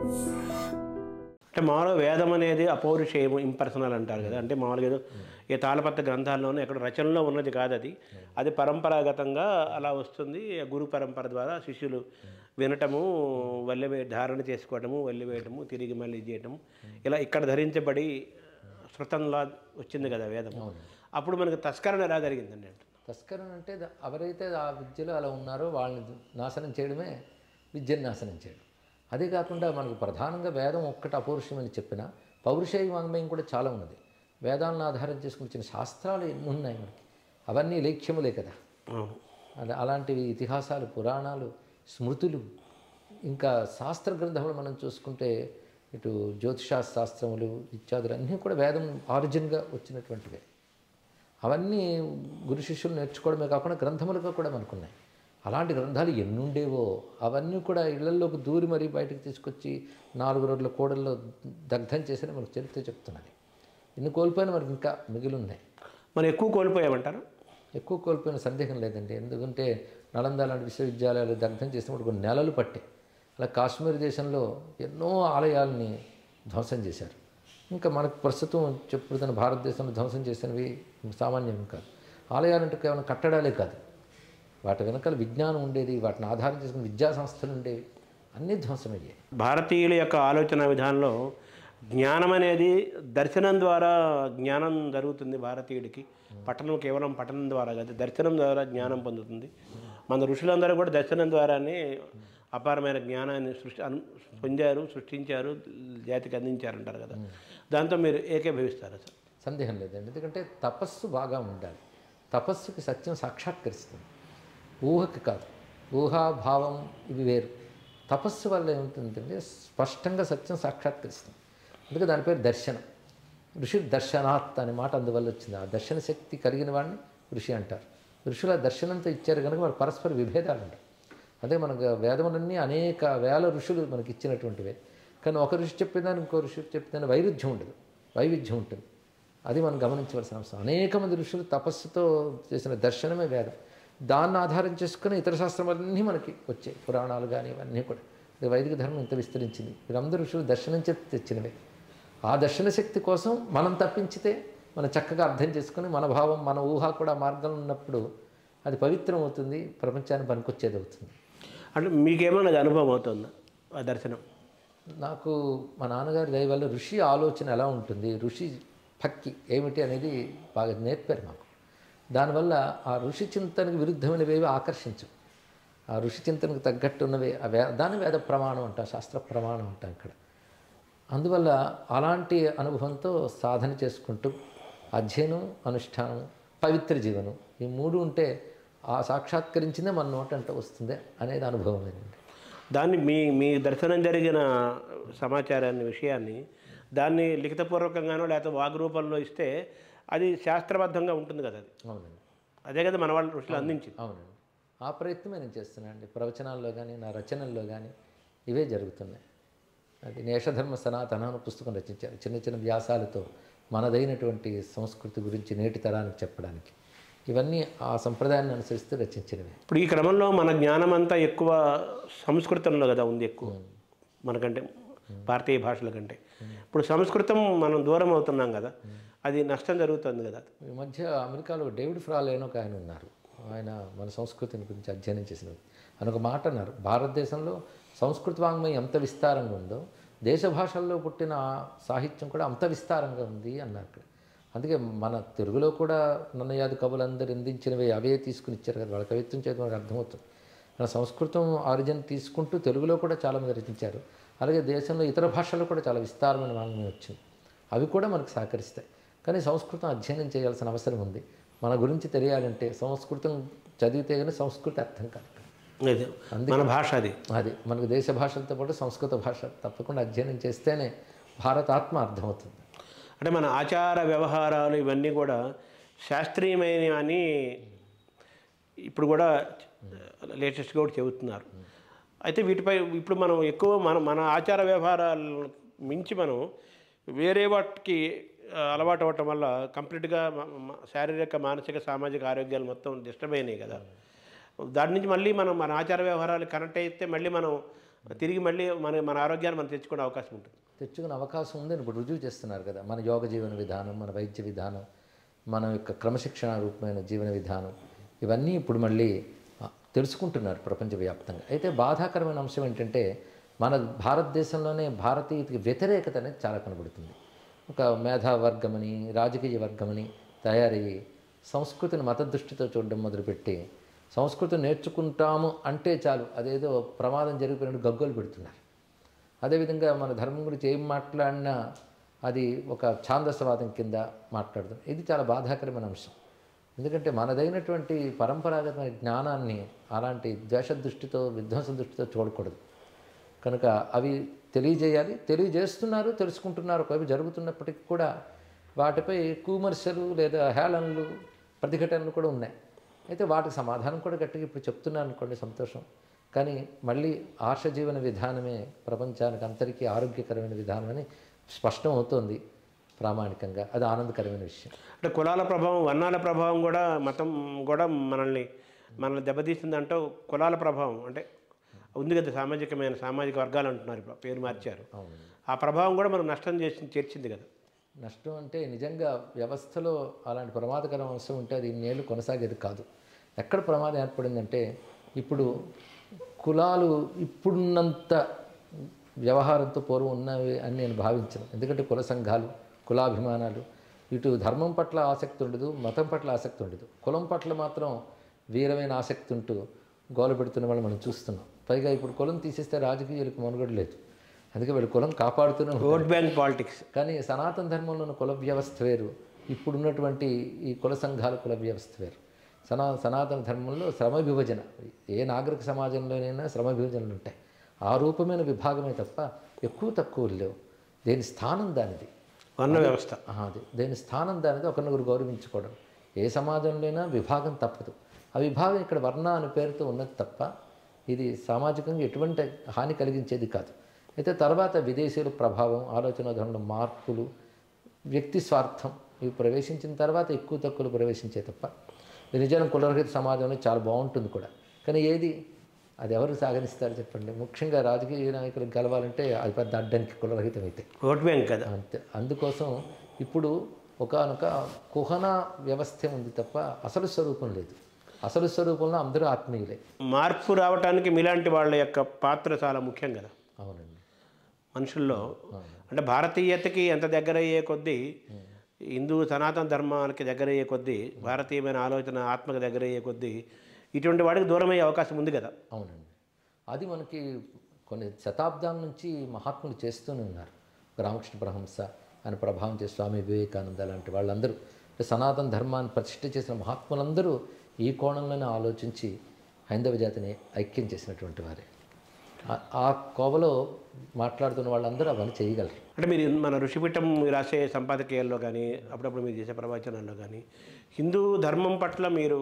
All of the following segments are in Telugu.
అంటే మామూలుగా వేదం అనేది అపౌరుషేయం ఇంపర్సనల్ అంటారు కదా అంటే మామూలుగా ఏదో ఏ తాళపత్ర గ్రంథాల్లోనూ ఎక్కడ రచనలో ఉన్నది కాదు అది అది పరంపరాగతంగా అలా వస్తుంది ఆ గురు పరంపర ద్వారా శిష్యులు వినటము వల్లెవే ధారణ చేసుకోవటము వల్లెవేయటము తిరిగి మళ్ళీ చేయటము ఇలా ఇక్కడ ధరించబడి శృతంలా వచ్చింది కదా వేదము అప్పుడు మనకు తస్కరణ ఎలా జరిగిందండి అంటే తస్కరణ అంటే ద- ఎవరైతే ఆ విద్యలో అలా ఉన్నారో వాళ్ళని నాశనం చేయడమే విద్యను నాశనం చేయడం అదే కాకుండా మనకు ప్రధానంగా వేదం ఒక్కటి అపౌరుషమని చెప్పిన పౌరుషేయ వాంగ్మయం కూడా చాలా ఉన్నది వేదాలను ఆధారం చేసుకుని వచ్చిన శాస్త్రాలు ఎన్ని ఉన్నాయి మనకి అవన్నీ లేఖ్యములే కదా అవును అది అలాంటివి ఇతిహాసాలు పురాణాలు స్మృతులు ఇంకా శాస్త్ర గ్రంథములు మనం చూసుకుంటే ఇటు జ్యోతిషా శాస్త్రములు ఇత్యాదులు అన్నీ కూడా వేదం ఆరిజిన్గా వచ్చినటువంటివే అవన్నీ గురు శిష్యులు నేర్చుకోవడమే కాకుండా గ్రంథములుగా కూడా మనకున్నాయి అలాంటి గ్రంథాలు ఎన్నుండేవో అవన్నీ కూడా ఇళ్లలోకి దూరి మరీ బయటకు తీసుకొచ్చి నాలుగు రోజుల కోడల్లో దగ్ధం చేసిన మనకు చరిత్ర చెప్తున్నది ఇన్ని కోల్పోయిన మనకి ఇంకా మిగిలి ఉన్నాయి మనం ఎక్కువ కోల్పోయామంటారు ఎక్కువ కోల్పోయిన సందేహం లేదండి ఎందుకంటే నలంద లాంటి విశ్వవిద్యాలయాలు దగ్ధం చేసినప్పుడు కొన్ని నెలలు పట్టాయి అలా కాశ్మీర్ దేశంలో ఎన్నో ఆలయాల్ని ధ్వంసం చేశారు ఇంకా మనకు ప్రస్తుతం చెప్పుతున్న భారతదేశంలో ధ్వంసం చేసినవి సామాన్యం కాదు ఆలయాలంటే కేవలం కట్టడాలే కాదు వాటి వెనకాల విజ్ఞానం ఉండేది వాటిని ఆధారం చేసుకుని విద్యా సంస్థలు ఉండేవి అన్నీ ధ్వంసమయ్యాయి భారతీయుల యొక్క ఆలోచన విధానంలో జ్ఞానం అనేది దర్శనం ద్వారా జ్ఞానం జరుగుతుంది భారతీయుడికి పఠనం కేవలం పఠనం ద్వారా కాదు దర్శనం ద్వారా జ్ఞానం పొందుతుంది మన ఋషులందరూ కూడా దర్శనం ద్వారానే అపారమైన జ్ఞానాన్ని సృష్టి అను పొందారు సృష్టించారు జాతికి అందించారంటారు కదా దాంతో మీరు ఏకీభవిస్తారు సార్ సందేహం లేదండి ఎందుకంటే తపస్సు బాగా ఉండాలి తపస్సుకి సత్యం సాక్షాత్కరిస్తుంది ఊహకి కాదు ఊహాభావం ఇవి వేరు తపస్సు వల్ల ఏమవుతుందంటే స్పష్టంగా సత్యం సాక్షాత్కరిస్తుంది అందుకే దాని పేరు దర్శనం ఋషి దర్శనాత్ అనే మాట అందువల్ల వచ్చింది ఆ దర్శన శక్తి కలిగిన వాడిని ఋషి అంటారు ఋషుల దర్శనంతో ఇచ్చారు కనుక వారు పరస్పర విభేదాలు ఉంటాయి అదే మనకు వేదములన్నీ అనేక వేల ఋషులు మనకి ఇచ్చినటువంటివే కానీ ఒక ఋషి చెప్పేదాన్ని ఇంకో ఋషి చెప్పేదాన్ని వైరుధ్యం ఉండదు వైవిధ్యం ఉంటుంది అది మనం గమనించవలసిన అవసరం అనేక మంది ఋషులు తపస్సుతో చేసిన దర్శనమే వేదం దాన్ని ఆధారం చేసుకుని ఇతర శాస్త్రములన్నీ మనకి వచ్చాయి పురాణాలు కానీ ఇవన్నీ కూడా ఇది వైదిక ధర్మం ఇంత విస్తరించింది వీరందరూ ఋషులు దర్శనం చేతి తెచ్చినవే ఆ దర్శన శక్తి కోసం మనం తప్పించితే మనం చక్కగా అర్థం చేసుకుని మన భావం మన ఊహ కూడా ఆ మార్గంలో ఉన్నప్పుడు అది పవిత్రం అవుతుంది ప్రపంచానికి పనికొచ్చేది అవుతుంది అంటే మీకేమన్నా అది అనుభవం అవుతుందా ఆ దర్శనం నాకు మా నాన్నగారి దయ వల్ల ఋషి ఆలోచన ఎలా ఉంటుంది ఋషి భక్తి ఏమిటి అనేది బాగా నేర్పారు మాకు దానివల్ల ఆ ఋషి చింతనకు విరుద్ధమైనవేవి ఆకర్షించవు ఆ ఋషి చింతనకు తగ్గట్టు ఉన్నవే ఆ వే దాని వేద ప్రమాణం అంటాం శాస్త్ర ప్రమాణం అంటాం ఇక్కడ అందువల్ల అలాంటి అనుభవంతో సాధన చేసుకుంటూ అధ్యయనం అనుష్ఠానం పవిత్ర జీవనం ఈ మూడు ఉంటే ఆ సాక్షాత్కరించిందే మన నోటంట వస్తుంది అనేది అనుభవమేనండి దాన్ని మీ మీ దర్శనం జరిగిన సమాచారాన్ని విషయాన్ని దాన్ని లిఖితపూర్వకంగానో లేకపోతే వాగ్రూపంలో ఇస్తే అది శాస్త్రబద్ధంగా ఉంటుంది కదా అది అవునండి అదే కదా మన వాళ్ళ ఋషులు అందించింది అవునండి ఆ ప్రయత్నమే నేను చేస్తున్నాను అండి ప్రవచనాల్లో కానీ నా రచనల్లో కానీ ఇవే జరుగుతున్నాయి అది నేషధర్మ సనాతన అని పుస్తకం రచించారు చిన్న చిన్న వ్యాసాలతో మనదైనటువంటి సంస్కృతి గురించి నేటి తరానికి చెప్పడానికి ఇవన్నీ ఆ సంప్రదాయాన్ని అనుసరిస్తూ రచించినవి ఇప్పుడు ఈ క్రమంలో మన జ్ఞానం అంతా ఎక్కువ సంస్కృతంలో కదా ఉంది ఎక్కువ మనకంటే భారతీయ భాషల కంటే ఇప్పుడు సంస్కృతం మనం దూరం అవుతున్నాం కదా అది నష్టం జరుగుతుంది కదా ఈ మధ్య అమెరికాలో డేవిడ్ ఫ్రాల్ అని ఒక ఆయన ఉన్నారు ఆయన మన సంస్కృతిని గురించి అధ్యయనం చేసిన ఆయన ఒక మాట అన్నారు భారతదేశంలో సంస్కృత వాంగ్మయం ఎంత విస్తారంగా ఉందో దేశ భాషల్లో పుట్టిన సాహిత్యం కూడా అంత విస్తారంగా ఉంది అన్నారు ఇక్కడ అందుకే మన తెలుగులో కూడా నన్నయాది కవులందరూ అందించినవి అవే తీసుకుని ఇచ్చారు కదా వాళ్ళ కవిత్వం చేతి మనకు అర్థమవుతుంది మన సంస్కృతం ఆరిజిన్ తీసుకుంటూ తెలుగులో కూడా చాలామంది రచించారు అలాగే దేశంలో ఇతర భాషల్లో కూడా చాలా విస్తారమైన వాంగ్మయం వచ్చింది అవి కూడా మనకు సహకరిస్తాయి కానీ సంస్కృతం అధ్యయనం చేయాల్సిన అవసరం ఉంది మన గురించి తెలియాలంటే సంస్కృతం చదివితే కానీ సంస్కృతి అర్థం కాదు ఇది మన భాష అది అది మనకు దేశ భాషలతో పాటు సంస్కృత భాష తప్పకుండా అధ్యయనం చేస్తేనే భారతాత్మ అర్థమవుతుంది అంటే మన ఆచార వ్యవహారాలు ఇవన్నీ కూడా శాస్త్రీయమైనవి అని ఇప్పుడు కూడా లేటెస్ట్గా కూడా చెబుతున్నారు అయితే వీటిపై ఇప్పుడు మనం ఎక్కువ మన మన ఆచార వ్యవహారాలు మించి మనం వేరే వాటికి ఆ, అలవాటు అవ్వటం వల్ల కంప్లీట్గా మ- మ- శారీరక మానసిక సామాజిక ఆరోగ్యాలు మొత్తం డిస్టర్బ్ అయినాయి కదా దాని నుంచి మళ్ళీ మనం మన ఆచార వ్యవహారాలు కనెక్ట్ అయితే మళ్ళీ మనం తిరిగి మళ్ళీ మన మన ఆరోగ్యాన్ని మనం తెచ్చుకునే అవకాశం ఉంటుంది తెచ్చుకునే అవకాశం ఉందని ఇప్పుడు రుజువు చేస్తున్నారు కదా మన యోగ జీవన విధానం మన వైద్య విధానం మన యొక్క క్రమశిక్షణ రూపమైన జీవన విధానం ఇవన్నీ ఇప్పుడు మళ్ళీ ఆ, తెలుసుకుంటున్నారు ప్రపంచవ్యాప్తంగా అయితే బాధాకరమైన అంశం ఏంటంటే మన భారతదేశంలోనే భారతీయతకి వ్యతిరేకత అనేది చాలా కనబడుతుంది ఒక మేధావర్గమని రాజకీయ వర్గమని తయారయ్యి సంస్కృతిని మత దృష్టితో చూడడం మొదలుపెట్టి సంస్కృతి నేర్చుకుంటాము అంటే చాలు అదేదో ప్రమాదం జరిగిపోయినట్టు గగ్గోలు పెడుతున్నారు అదేవిధంగా మన ధర్మం గురించి ఏం మాట్లాడినా అది ఒక ఛాందసవాదం కింద మాట్లాడుతుంది ఇది చాలా బాధాకరమైన అంశం ఎందుకంటే మనదైనటువంటి పరంపరాగతమైన జ్ఞానాన్ని అలాంటి ద్వేష దృష్టితో విధ్వంస దృష్టితో చూడకూడదు కనుక అవి తెలియజేయాలి తెలియజేస్తున్నారు తెలుసుకుంటున్నారు ఒకవైపు జరుగుతున్నప్పటికీ కూడా వాటిపై కూమర్శలు లేదా హేళనలు ప్రతిఘటనలు కూడా ఉన్నాయి అయితే వాటికి సమాధానం కూడా గట్టిగా ఇప్పుడు చెప్తున్నాను అనుకోండి సంతోషం కానీ మళ్ళీ ఆర్ష జీవన విధానమే ప్రపంచానికి అందరికీ ఆరోగ్యకరమైన విధానం అని స్పష్టం అవుతోంది ప్రామాణికంగా అది ఆనందకరమైన విషయం అంటే కులాల ప్రభావం వర్ణాల ప్రభావం కూడా మతం కూడా మనల్ని మనల్ని దెబ్బతీస్తుందంటూ కులాల ప్రభావం అంటే ఉంది కదా సామాజికమైన సామాజిక వర్గాలు అంటున్నారు ఇప్పుడు పేరు మార్చారు ఆ ప్రభావం కూడా మనం నష్టం చేసి చేర్చింది కదా నష్టం అంటే నిజంగా వ్యవస్థలో అలాంటి ప్రమాదకర అంశం ఉంటే అది ఇన్నేళ్ళు కొనసాగేది కాదు ఎక్కడ ప్రమాదం ఏర్పడిందంటే ఇప్పుడు కులాలు ఇప్పుడున్నంత వ్యవహారంతో పూర్వం ఉన్నవి అని నేను భావించను ఎందుకంటే కుల సంఘాలు కులాభిమానాలు ఇటు ధర్మం పట్ల ఆసక్తి ఉండదు మతం పట్ల ఆసక్తి ఉండదు కులం పట్ల మాత్రం వీరమైన ఆసక్తి ఉంటూ గోల పెడుతున్న వాళ్ళు మనం చూస్తున్నాం పైగా ఇప్పుడు కులం తీసేస్తే రాజకీయాలకు మనుగడ లేదు అందుకే వీళ్ళు కులం కాపాడుతూనే ఉంటారు. ఓట్ బ్యాంక్ పాలిటిక్స్ కానీ సనాతన ధర్మంలోని కుల వ్యవస్థ వేరు ఇప్పుడున్నటువంటి ఈ కుల సంఘాల కుల వ్యవస్థ వేరు సనా సనాతన ధర్మంలో శ్రమ విభజన ఏ నాగరిక సమాజంలోనైనా శ్రమ విభజనలు ఉంటాయి ఆ రూపమైన విభాగమే తప్ప ఎక్కువ తక్కువ లేవు దేని స్థానం దానిది వర్ణ వ్యవస్థ ఆహా, అది దేని స్థానం దానిది ఒకరినొకరు గౌరవించుకోవడం ఏ సమాజంలోనైనా విభాగం తప్పదు ఆ విభాగం ఇక్కడ వర్ణ అనే పేరుతో ఉన్నది తప్ప ఇది సామాజికంగా ఎటువంటి హాని కలిగించేది కాదు అయితే తర్వాత విదేశీయుల ప్రభావం ఆలోచన ధోరణిలో మార్పులు వ్యక్తి స్వార్థం ఇవి ప్రవేశించిన తర్వాత ఎక్కువ తక్కువలు ప్రవేశించే తప్ప ఇది నిజానికి కులరహిత సమాజంలో చాలా బాగుంటుంది కూడా కానీ ఏది అది ఎవరు సాగనిస్తారు చెప్పండి ముఖ్యంగా రాజకీయ నాయకులు గెలవాలంటే అది పెద్ద అడ్డానికి కులరహితం అయితే ఓట్ బ్యాంక్ కదా అంతే అందుకోసం ఇప్పుడు ఒకానొక కుహన వ్యవస్థ ఉంది తప్ప అసలు స్వరూపం లేదు అసలు స్వరూపంలో అందరూ ఆత్మీయులే మార్పు రావడానికి మీలాంటి వాళ్ళ యొక్క పాత్ర చాలా ముఖ్యం కదా అవునండి మనుషుల్లో అంటే భారతీయతకి ఎంత దగ్గర అయ్యే కొద్దీ హిందూ సనాతన ధర్మానికి దగ్గర అయ్యే కొద్దీ భారతీయమైన ఆలోచన ఆత్మకు దగ్గర అయ్యే కొద్దీ ఇటువంటి వాడికి దూరం అయ్యే అవకాశం ఉంది కదా అవునండి అది మనకి కొన్ని శతాబ్దాల నుంచి మహాత్ములు చేస్తూనే ఉన్నారు రామకృష్ణ పరహంస ఆయన ప్రభావం చేసి స్వామి వివేకానంద లాంటి వాళ్ళందరూ అంటే సనాతన ధర్మాన్ని ప్రతిష్ఠ చేసిన మహాత్ములందరూ ఈ కోణంలోనే ఆలోచించి హైందవ జాతిని ఐక్యం చేసినటువంటి వారే ఆ- ఆ కోవలో మాట్లాడుతున్న వాళ్ళందరూ అవన్నీ చేయగలరు అంటే మీరు మన ఋషిపీఠం మీరు రాసే సంపాదకీయాల్లో కానీ అప్పుడప్పుడు మీరు చేసే ప్రవచనాల్లో కానీ హిందూ ధర్మం పట్ల మీరు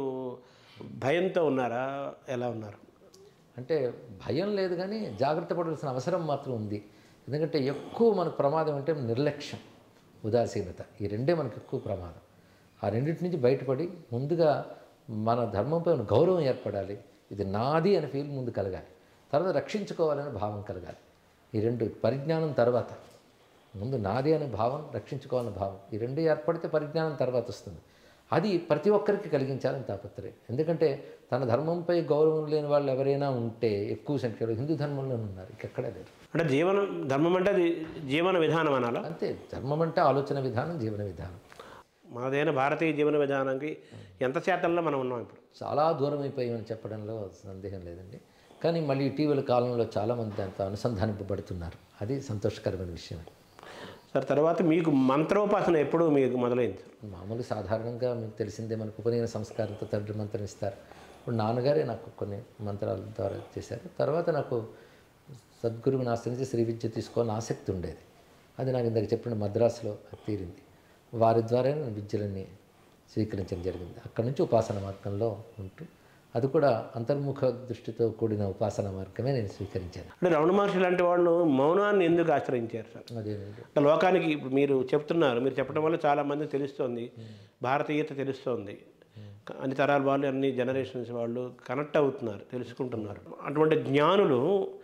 భయంతో ఉన్నారా ఎలా ఉన్నారు అంటే భయం లేదు కానీ జాగ్రత్త పడాల్సిన అవసరం మాత్రం ఉంది ఎందుకంటే ఎక్కువ మనకు ప్రమాదం అంటే నిర్లక్ష్యం ఉదాసీనత ఈ రెండే మనకు ఎక్కువ ప్రమాదం ఆ రెండింటి నుంచి బయటపడి ముందుగా మన ధర్మంపై ఉన్న గౌరవం ఏర్పడాలి ఇది నాది అనే ఫీల్ ముందు కలగాలి తర్వాత రక్షించుకోవాలనే భావం కలగాలి ఈ రెండు పరిజ్ఞానం తర్వాత ముందు నాది అనే భావం రక్షించుకోవాలనే భావం ఈ రెండు ఏర్పడితే పరిజ్ఞానం తర్వాత వస్తుంది అది ప్రతి ఒక్కరికి కలిగించాలని తాపత్రయం ఎందుకంటే తన ధర్మంపై గౌరవం లేని వాళ్ళు ఎవరైనా ఉంటే ఎక్కువ సంఖ్యలో హిందూ ధర్మంలోనే ఉన్నారు ఇంకెక్కడా లేరు అంటే జీవనం ధర్మం అంటే అది జీవన విధానం అనాలా అంతే ధర్మం అంటే ఆలోచన విధానం జీవన విధానం మనదైన భారతీయ జీవన విధానానికి ఎంత శాతంలో మనం ఉన్నాం ఇప్పుడు చాలా దూరం అయిపోయామని చెప్పడంలో సందేహం లేదండి కానీ మళ్ళీ ఇటీవల కాలంలో చాలామంది దాంతో అనుసంధానింపబడుతున్నారు అది సంతోషకరమైన విషయం సార్ తర్వాత మీకు మంత్రోపాసన ఎప్పుడు మీకు మొదలైంది సార్ మామూలు సాధారణంగా మీకు తెలిసిందే మనకు ఉపనయన సంస్కారంతో తండ్రి మంత్రం ఇస్తారు ఇప్పుడు నాన్నగారే నాకు కొన్ని మంత్రాల ద్వారా చేశారు తర్వాత నాకు సద్గురువుని ఆశ్రయించి శ్రీ విద్య తీసుకోవాలని ఆసక్తి ఉండేది అది నాకు ఇందాక చెప్పిన మద్రాసులో అది తీరింది వారి ద్వారా నేను విద్యలన్నీ స్వీకరించడం జరిగింది అక్కడి నుంచి ఉపాసన మార్గంలో ఉంటూ అది కూడా అంతర్ముఖ దృష్టితో కూడిన ఉపాసన మార్గమే నేను స్వీకరించాను అంటే రమణ మహర్షి లాంటి వాళ్ళు మౌనాన్ని ఎందుకు ఆశ్రయించారు సార్ అదేనండి అంటే లోకానికి ఇప్పుడు మీరు చెప్తున్నారు మీరు చెప్పడం వల్ల చాలామంది తెలుస్తోంది భారతీయత తెలుస్తోంది అన్ని తరాల వాళ్ళు అన్ని జనరేషన్స్ వాళ్ళు కనెక్ట్ అవుతున్నారు తెలుసుకుంటున్నారు అటువంటి జ్ఞానులు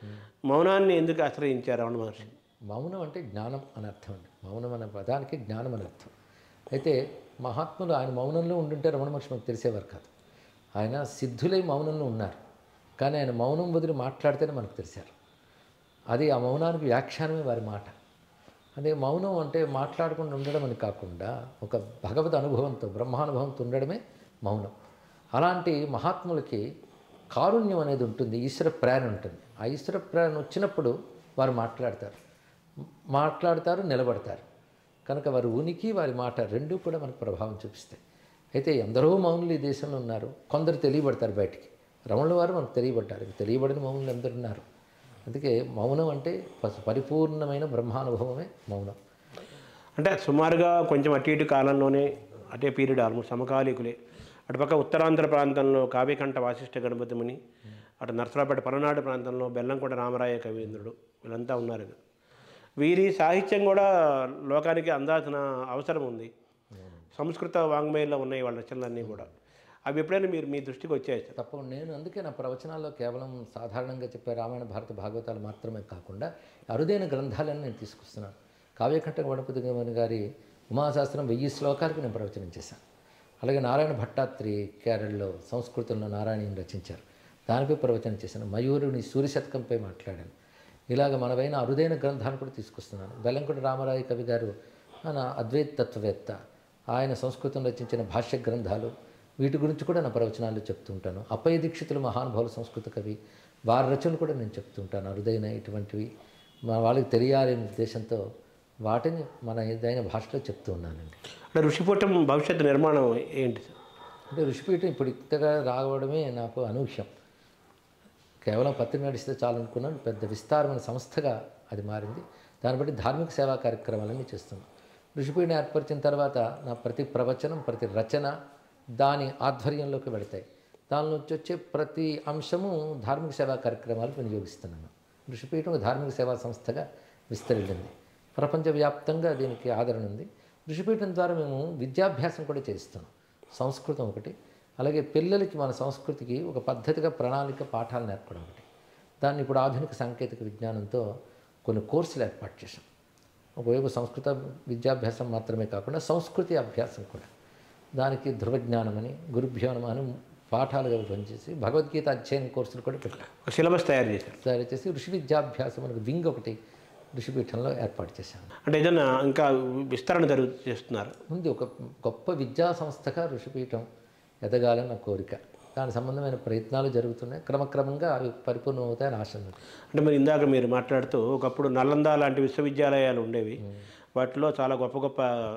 మౌనాన్ని ఎందుకు ఆశ్రయించారు రమణ మహర్షి మౌనం అంటే జ్ఞానం అని అర్థం అండి మౌనం అనే పదానికి జ్ఞానం అని అర్థం అయితే మహాత్ములు ఆయన మౌనంలో ఉండుంటే రమణ మహర్షి మనకు తెలిసేవారు కాదు ఆయన సిద్ధులై మౌనంలో ఉన్నారు కానీ ఆయన మౌనం వదిలి మాట్లాడితేనే మనకు తెలిసారు అది ఆ మౌనానికి వ్యాఖ్యానమే వారి మాట అదే మౌనం అంటే మాట్లాడకుండా ఉండడం అని కాకుండా ఒక భగవద్ అనుభవంతో బ్రహ్మానుభవంతో ఉండడమే మౌనం అలాంటి మహాత్ములకి కారుణ్యం అనేది ఉంటుంది ఈశ్వర ప్రేరణ ఉంటుంది ఆ ఈశ్వర ప్రేరణ వచ్చినప్పుడు వారు మాట్లాడతారు మాట్లాడతారు నిలబడతారు కనుక వారి ఉనికి వారి మాట రెండూ కూడా మనకు ప్రభావం చూపిస్తాయి అయితే ఎందరో మౌనులు ఈ దేశంలో ఉన్నారు కొందరు తెలియబడతారు బయటికి రమణుల వారు మనకు తెలియబడ్డారు తెలియబడిన మౌనులు ఎందరు ఉన్నారు అందుకే మౌనం అంటే ప- పరిపూర్ణమైన బ్రహ్మానుభవమే మౌనం అంటే సుమారుగా కొంచెం అటు ఇటు కాలంలోనే అటే పీరియడ్ ఆల్మోస్ట్ సమకాలీకులే అటుపక్క ఉత్తరాంధ్ర ప్రాంతంలో కావ్యకంఠ వాసిష్ఠ గణపతి ముని అటు నర్సరాపేట పలనాడు ప్రాంతంలో బెల్లంకొండ రామరాయ కవీంద్రుడు వీళ్ళంతా ఉన్నారు వీరి సాహిత్యం కూడా లోకానికి అందాల్సిన అవసరం ఉంది సంస్కృత వాంగ్మయంలో ఉన్నాయి వాళ్ళ రచనలన్నీ కూడా అవి ఎప్పుడైనా మీరు మీ దృష్టికి వచ్చాయి సార్ తప్పకుండా నేను అందుకే నా ప్రవచనాల్లో కేవలం సాధారణంగా చెప్పే రామాయణ భారత భాగవతాలు మాత్రమే కాకుండా అరుదైన గ్రంథాలను నేను తీసుకొస్తున్నాను కావ్యకంఠ గణపతి గమని గారి ఉమాశాస్త్రం వెయ్యి శ్లోకాలకు నేను ప్రవచనం చేశాను అలాగే నారాయణ భట్టాత్రి కేరళలో సంస్కృతంలో నారాయణని రచించారు దానిపై ప్రవచనం చేశాను మయూరుని సూర్యశతకంపై మాట్లాడాను ఇలాగ మనవైన అరుదైన గ్రంథాన్ని కూడా తీసుకొస్తున్నాను బెల్లంకొండ రామరాయ కవి గారు ఆయన అద్వైత తత్వవేత్త ఆయన సంస్కృతం రచించిన భాష్య గ్రంథాలు వీటి గురించి కూడా నా ప్రవచనాలు చెప్తుంటాను అప్పయ్య దీక్షితులు మహానుభావులు సంస్కృత కవి వారి రచనలు కూడా నేను చెప్తుంటాను అరుదైన ఇటువంటివి మన వాళ్ళకి తెలియాలనే ఉద్దేశంతో వాటిని మన ఏదైన భాషలో చెప్తూ ఉన్నానండి అంటే ఋషిపూటం భవిష్యత్తు నిర్మాణం ఏంటి సార్ అంటే ఋషిపీఠం ఇప్పుడు ఇంతగా రావడమే నాకు అనూహ్యం కేవలం పత్రిక నడిస్తే చాలనుకున్నాను పెద్ద విస్తారమైన సంస్థగా అది మారింది దాన్ని బట్టి ధార్మిక సేవా కార్యక్రమాలన్నీ చేస్తున్నాం ఋషిపీఠం ఏర్పరిచిన తర్వాత నా ప్రతి ప్రవచనం ప్రతి రచన దాని ఆధ్వర్యంలోకి వెళతాయి దాని నుంచి వచ్చే ప్రతి అంశము ధార్మిక సేవా కార్యక్రమాలకు వినియోగిస్తున్నాను ఋషిపీఠం ఒక ధార్మిక సేవా సంస్థగా విస్తరించింది ప్రపంచవ్యాప్తంగా దీనికి ఆదరణ ఉంది ఋషిపీఠం ద్వారా మేము విద్యాభ్యాసం కూడా చేస్తున్నాం సంస్కృతం ఒకటి అలాగే పిల్లలకి మన సంస్కృతికి ఒక పద్ధతిగా ప్రణాళిక పాఠాలు నేర్పడం ఒకటి దాన్ని ఇప్పుడు ఆధునిక సాంకేతిక విజ్ఞానంతో కొన్ని కోర్సులు ఏర్పాటు చేశాం ఒకవైపు సంస్కృత విద్యాభ్యాసం మాత్రమే కాకుండా సంస్కృతి అభ్యాసం కూడా దానికి ధృవజ్ఞానం అని గురుభ్యో నమః అని పాఠాలుగా పనిచేసి భగవద్గీత అధ్యయన కోర్సులు కూడా పెట్టాం ఒక సిలబస్ తయారు చేశారు తయారు చేసి ఋషి విద్యాభ్యాసం మనకు వింగ్ ఒకటి ఋషిపీఠంలో ఏర్పాటు చేశాను అంటే ఏదైనా ఇంకా విస్తరణ జరుగు చేస్తున్నారు ఉంది ఒక గొప్ప విద్యా సంస్థగా ఋషిపీఠం ఎదగాలని నా కోరిక దాని సంబంధమైన ప్రయత్నాలు జరుగుతున్నాయి క్రమక్రమంగా అవి పరిపూర్ణం అవుతాయని ఆశ ఉంది అంటే మరి ఇందాక మీరు మాట్లాడుతూ ఒకప్పుడు నలంద లాంటి విశ్వవిద్యాలయాలు ఉండేవి వాటిలో చాలా గొప్ప గొప్ప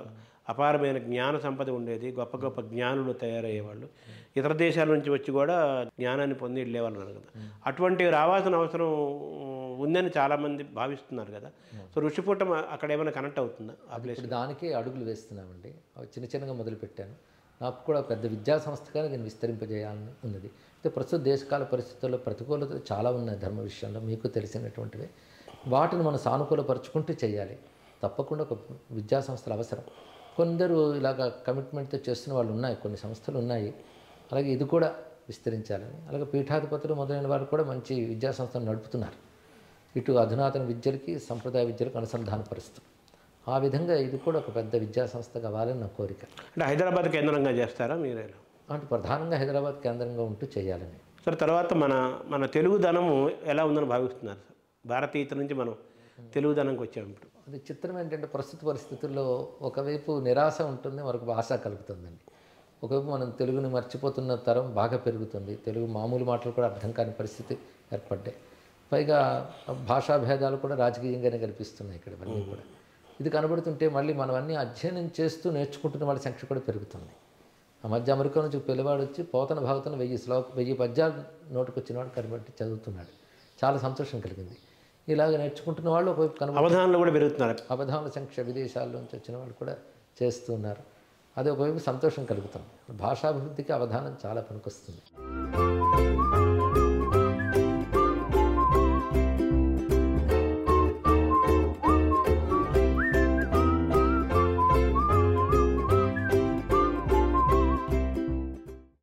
అపారమైన జ్ఞాన సంపద ఉండేది గొప్ప గొప్ప జ్ఞానులు తయారయ్యేవాళ్ళు ఇతర దేశాల నుంచి వచ్చి కూడా జ్ఞానాన్ని పొంది వెళ్ళేవాళ్ళు అన్నారు కదా అటువంటివి రావాల్సిన అవసరం ఉందని చాలామంది భావిస్తున్నారు కదా సో ఋషిపూటం అక్కడ ఏమైనా కనెక్ట్ అవుతుందా ఆ ప్లేస్ ఇప్పుడు దానికే అడుగులు వేస్తున్నామండి అవి చిన్న చిన్నగా మొదలుపెట్టాను నాకు కూడా పెద్ద విద్యా సంస్థగా దీన్ని విస్తరింపజేయాలని ఉన్నది అయితే ప్రస్తుత దేశకాల పరిస్థితుల్లో ప్రతికూలత చాలా ఉన్నాయి ధర్మ విషయంలో మీకు తెలిసినటువంటివి వాటిని మనం సానుకూలపరుచుకుంటూ చేయాలి తప్పకుండా ఒక విద్యా సంస్థలు అవసరం కొందరు ఇలాగ కమిట్మెంట్తో చేస్తున్న వాళ్ళు ఉన్నాయి కొన్ని సంస్థలు ఉన్నాయి అలాగే ఇది కూడా విస్తరించాలని అలాగే పీఠాధిపతులు మొదలైన వారు కూడా మంచి విద్యా సంస్థలు నడుపుతున్నారు ఇటు అధునాతన విద్యలకి సంప్రదాయ విద్యలకు అనుసంధానపరుస్తూ ఆ విధంగా ఇది కూడా ఒక పెద్ద విద్యా సంస్థ కావాలని నా కోరిక అంటే హైదరాబాద్ కేంద్రంగా చేస్తారా మీరే అంటే ప్రధానంగా హైదరాబాద్ కేంద్రంగా ఉంటూ చేయాలని సరే తర్వాత మన మన తెలుగుదనము ఎలా ఉందని భావిస్తున్నారు సార్ భారతీయత నుంచి మనం తెలుగుదనంకి వచ్చాము ఇప్పుడు అది చిత్రం ఏంటంటే ప్రస్తుత పరిస్థితుల్లో ఒకవైపు నిరాశ ఉంటుంది మరొక ఆశ కలుగుతుందండి ఒకవైపు మనం తెలుగుని మర్చిపోతున్న తరం బాగా పెరుగుతుంది తెలుగు మామూలు మాటలు కూడా అర్థం కాని పరిస్థితి ఏర్పడ్డాయి పైగా భాషా భేదాలు కూడా రాజకీయంగానే కనిపిస్తున్నాయి ఇక్కడ ఇవన్నీ కూడా ఇది కనబడుతుంటే మళ్ళీ మనం అన్నీ అధ్యయనం చేస్తూ నేర్చుకుంటున్న వాళ్ళ సంఖ్య కూడా పెరుగుతుంది ఆ మధ్య అమెరికా నుంచి ఒక పిల్లవాడు వచ్చి పోతన భాగతను వెయ్యి శ్లోక వెయ్యి పద్యాలు నోటుకు వచ్చిన వాడు కనబట్టి చదువుతున్నాడు చాలా సంతోషం కలిగింది ఇలాగ నేర్చుకుంటున్న వాళ్ళు ఒకవైపు కనబడి అవధానాలు కూడా పెరుగుతున్నారు అవధాన సంఖ్య విదేశాల నుంచి వచ్చిన వాళ్ళు కూడా చేస్తున్నారు అది ఒకవైపు సంతోషం కలుగుతుంది భాషాభివృద్ధికి అవధానం చాలా పనికొస్తుంది